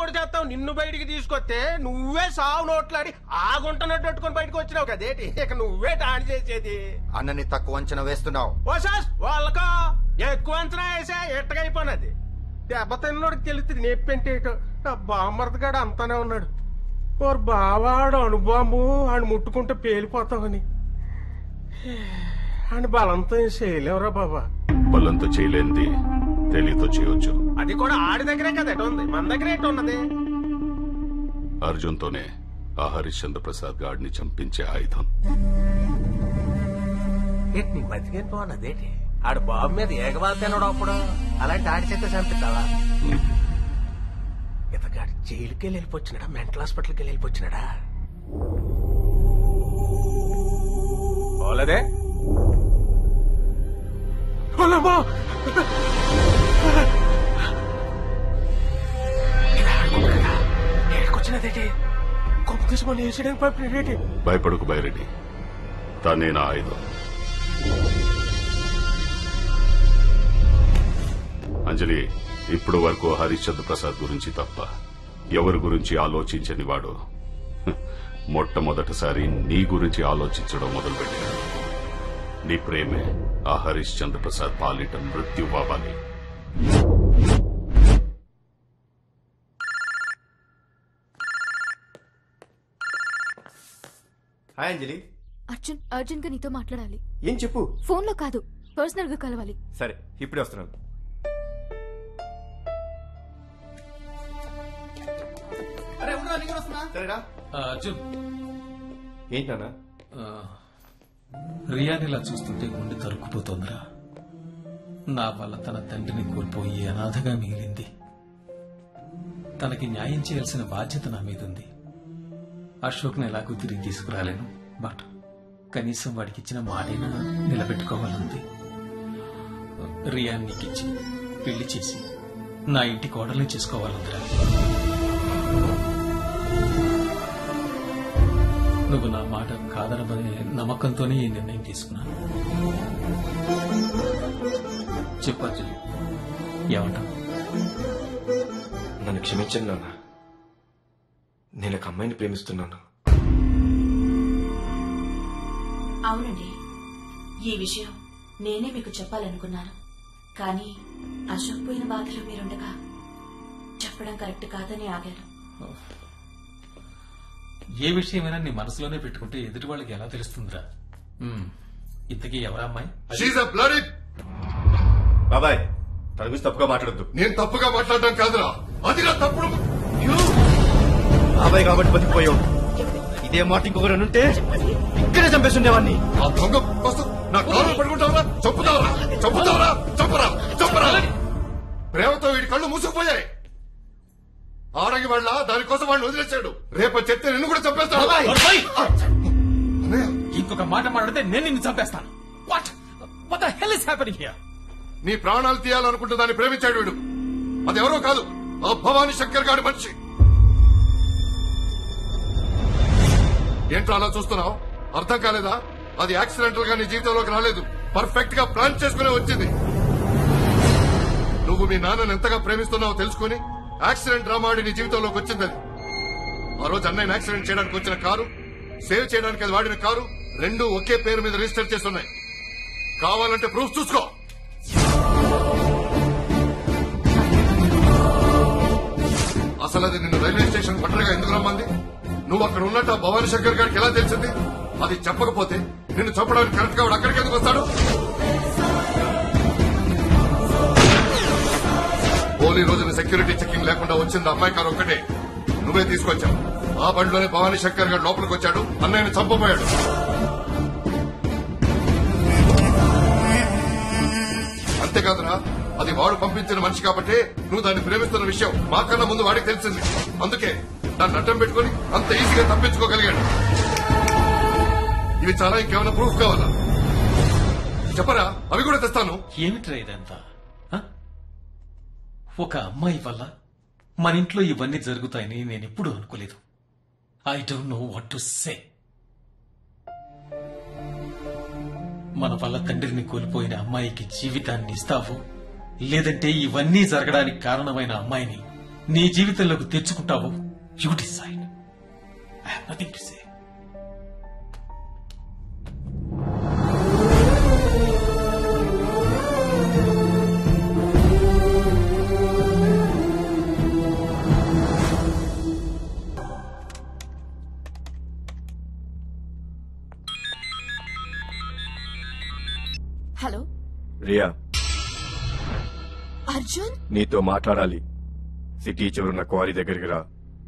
ఎవడు చేస్తావు నిన్ను బయటికి తీసుకొస్తే నువ్వే సావు నోట్లాడి ఆ గుంటనట్టు పెట్టుకొని బయటకు వచ్చినావు కదేటి ఇక నువ్వే టాని చేసేది అన్నని తక్కువ అంచనా వేస్తున్నావు ఓసాస్ వాళ్ళకా ఎక్కువ అంచనా వేసా ఎట్టగైపోయినది దెబ్బ తిన్నోడికి తెలుస్తుంది నొప్పి ఏంటో నా బామ్మర్దగాడు అంతానే ఉన్నాడు ఓరు బావాడు అణుబాంబు ఆయన ముట్టుకుంటే పేలిపోతామని ఆయన బలంతో ఏం చేయలేవురా బాబా బలంతో చేయలేనిది తెలియతో చేయొచ్చు అది కూడా ఆడి దగ్గరే కదా ఎటు ఉంది మన దగ్గర ఎటు ఉన్నది అర్జున్తోనే ఆ హరిశ్చంద్ర ప్రసాద్ గాడిని చంపించే ఆయుధం ఏంటి నీ బతికేం పోనదేటి ఆడు బాబు మీద ఏగవాల్తేనోడు అప్పుడు అలాంటి ఆడి చేత చంపిస్తావా ఇతగాడు జైలుకి వెళ్ళి వెళ్ళిపోచ్చినాడా మెంటల్ హాస్పిటల్కి వెళ్ళి వెళ్ళిపోచ్చినాడా పోలేదే పోలేమో ఏడుకొచ్చినదేటి గొప్ప తీసుకొని వేసేయడానికి పంపిణీ భయపడకు బైరెడ్డి తానే నా ఆయుధం అంజలి ఇప్పుడు వరకు హరిశ్చంద్ర ప్రసాద్ గురించి తప్ప ఎవరి గురించి ఆలోచించని వాడు హ్, మొట్టమొదటిసారి నీ గురించి ఆలోచించడం మొదలుపెట్టాడు నీ ప్రేమే ఆ హరిశ్చంద్ర ప్రసాద్ పాలిట మృత్యు అవ్వాలి హాయ్ అంజలి అర్జున్ అర్జున్ గా నీతో మాట్లాడాలి ఏం చెప్పు ఫోన్ లో కాదు పర్సనల్ గా కలవాలి సరే ఇప్పుడే వస్తున్నాను సరేరా ఆ, అర్జున్ ఏంటి నాన్న ఆ, రియాని ఇలా చూస్తుంటే గుండె తరుక్కుపోతోందిరా నా వల్ల తన తండ్రిని కోల్పోయి అనాథగా మిగిలింది తనకి న్యాయం చేయాల్సిన బాధ్యత నా మీద ఉంది అశోక్ని ఎలాగూ తిరిగి తీసుకురాలేను బట్ కనీసం వాడికి ఇచ్చిన మాటైనా నిలబెట్టుకోవాలంది రియాన్ నీకిచ్చి పెళ్లి చేసి నా ఇంటి కోడల్ని చేసుకోవాలందిరా నువ్వు నా మాట కాదనబడే నమ్మకంతోనే ఈ నిర్ణయం తీసుకున్నాను చెప్పు అర్జున్ ఏమంటావు నన్ను క్షమించండి నాన్న నేను ఒక అమ్మాయిని ప్రేమిస్తున్నాను అవునండి ఈ విషయం నేనే మీకు చెప్పాలనుకున్నాను కానీ అశోక్ పోయిన బాధలో మీరుండగా చెప్పడం కరెక్ట్ కాదని ఆగాను ఏ విషయమైనా నీ మనసులోనే పెట్టుకుంటే ఎదుటి వాళ్ళకి ఎలా తెలుస్తుందిరా ఉమ్, ఇంతకీ ఎవరా అమ్మాయి షీజ్ అ బ్లడీ బాబాయ్ తన గురించి తప్పుగా మాట్లాడద్దు నేను తప్పుగా మాట్లాడడం కాదురా అది నా తప్పుడు బాబాయ్ కాబట్టి బతికిపోయావు ఇదే మాట ఇంకొకరు ఉంటే ఇక్కడే చంపేస్తుండేవాడిని ఆ దొంగ కోసం నా కాలు పడుకుంటావరా చంపుతావరా చంపుతావరా చంపరా చంపరా ప్రేమతో వీడి కళ్ళు మూసుకుపోయాయి ఆడగి వాళ్ళ దానికోసం వాడిని వదిలేశాడు రేపు చెప్తే నిన్ను కూడా చంపేస్తాడు నోర్మై! అన్నయ్య, ఇంకొక మాట మాట్లాడితే నేను నిన్ను చంపేస్తాను what what the hell is happening here నీ ప్రాణాలు తీయాలనుకుంటే దాన్ని ప్రేమించాడు వీడు అది ఎవరో కాదు ఆ భవానీ శంకర్ గారి మనిషి ఏంట్రా అలా చూస్తున్నావు అర్థం కాలేదా అది యాక్సిడెంటల్ గా నీ జీవితంలోకి రాలేదు పర్ఫెక్ట్ గా ప్లాన్ చేసుకునే వచ్చింది నువ్వు మీ నాన్నని ఎంతగా ప్రేమిస్తున్నావో తెలుసుకుని యాక్సిడెంట్ డ్రామా ఆడి నీ జీవితంలోకి వచ్చింది అది ఆ రోజు అన్నయ్య యాక్సిడెంట్ చేయడానికి వచ్చిన కారు సేవ్ చేయడానికి అది వాడిన కారు రెండు ఒకే పేరు మీద రిజిస్టర్ చేస్తున్నాయి కావాలంటే ప్రూఫ్ చూసుకో అసలు అది నిన్ను రైల్వే స్టేషన్ ఒంటరిగా ఎందుకు రమ్మంది నువ్వు అక్కడ ఉన్నట్టు ఆ భవానీ శంకర్ గారికి ఎలా తెలిసింది అది చెప్పకపోతే నిన్ను చంపడానికి కరెక్ట్ గా వాడు అక్కడికి ఎందుకు వస్తాడు హోలీ రోజున సెక్యూరిటీ చెకింగ్ లేకుండా వచ్చింది అమ్మాయి కారు ఒక్కటే నువ్వే తీసుకొచ్చావు ఆ బండిలోనే భవానీ శంకర్ గారు లోపలికి వచ్చాడు అన్నయ్యని చంపబోయాడు అంతేకాదురా అది వాడు పంపించిన మనిషి కాబట్టి నువ్వు దాన్ని ప్రేమిస్తున్న విషయం మాకన్నా ముందు వాడికి తెలిసింది అందుకే దాన్ని అడ్డం పెట్టుకుని అంత ఈజీగా తప్పించుకోగలిగాడు ఇవి చాలా ఇంకేమైనా ప్రూఫ్ కావాలా చెప్పరా అవి కూడా తెస్తాను ఏమిట్రా ఇదంతా ఆ? ఒక అమ్మాయి వల్ల మన ఇంట్లో ఇవన్నీ జరుగుతాయని నేను ఎప్పుడూ అనుకోలేదు I don't know what to say మన వల్ల తండ్రిని కోల్పోయిన అమ్మాయికి జీవితాన్ని ఇస్తావు లేదంటే ఇవన్నీ జరగడానికి కారణమైన అమ్మాయిని నీ జీవితంలోకి తెచ్చుకుంటావో you decide I have nothing to say hello Riya Arjun నీతో మాట్లాడాలి సిటీ చివరున్న క్వారీ దగ్గరికి రా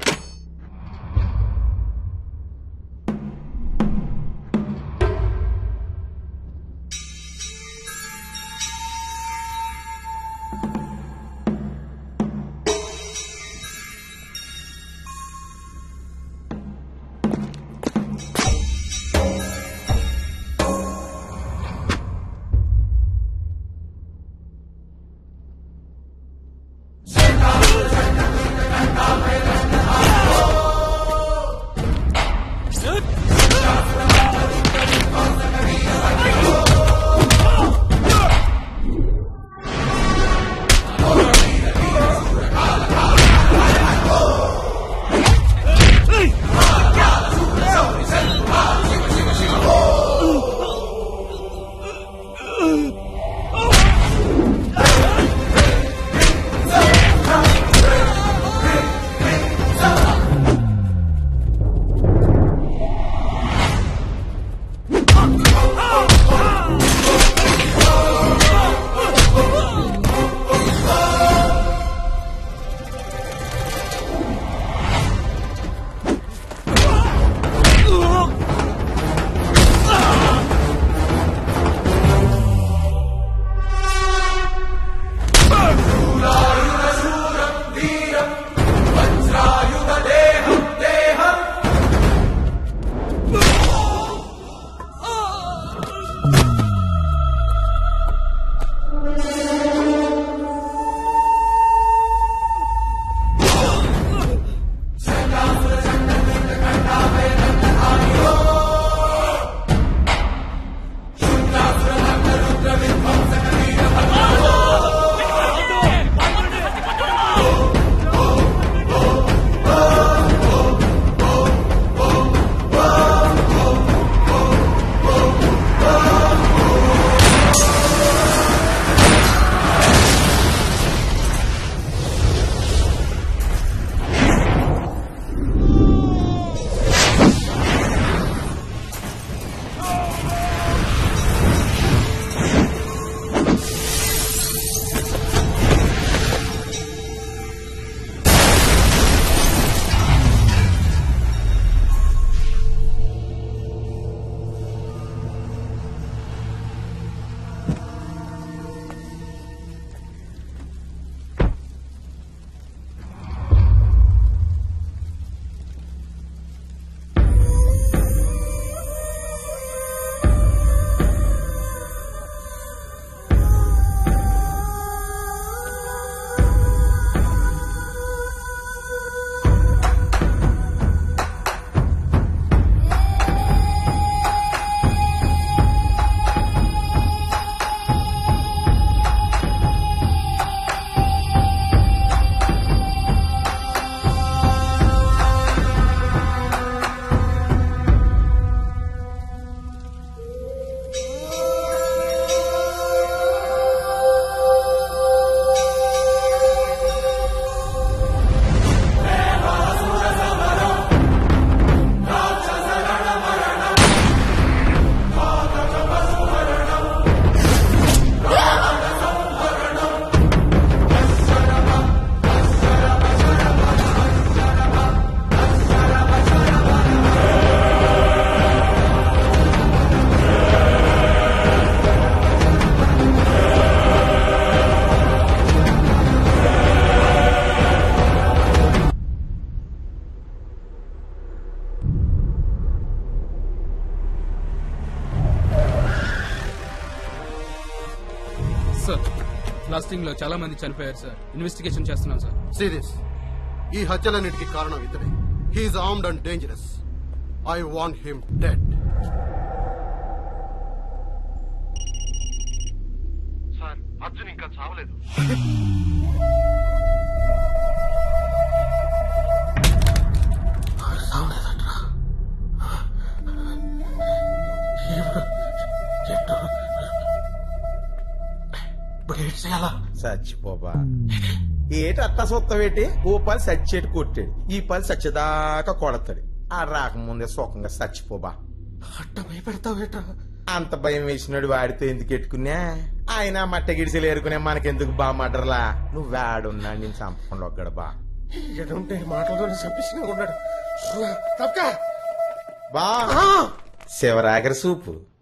సార్ బ్లాస్టింగ్ లో చాలా మంది చనిపోయారు సార్ ఇన్వెస్టిగేషన్ చేస్తున్నాం సార్ సీరియస్ ఈ హత్యలన్నిటికీ కారణం ఇతనే he is armed and dangerous I want him dead sir Arjun ఇంకా చావలేదు ఇప్పుడు ఏంటి చేయాలా చచ్చిపోబా ఏటి అత్త సొత్తవేటి ఓ పని సచ్చేటి కొట్టాడు ఈ పని సచ్చేదాకా కొడతాడు ఆ రాకముందే సుఖంగా చచ్చిపోబా అట్ట భయపెడతావేట అంత భయం వేసినాడు వాడితో ఎందుకు ఎట్టుకున్నా ఆయన మట్ట గిడిసెలు ఏరుకునే మనకెందుకు బా మటర్లా నువ్వు వాడున్నా నేను చంపకుండా ఒక్కడు బా ఎటుంటే మాటలతో చంపించిన ఉన్నాడు తప్పక బా శివరాకరి సూపు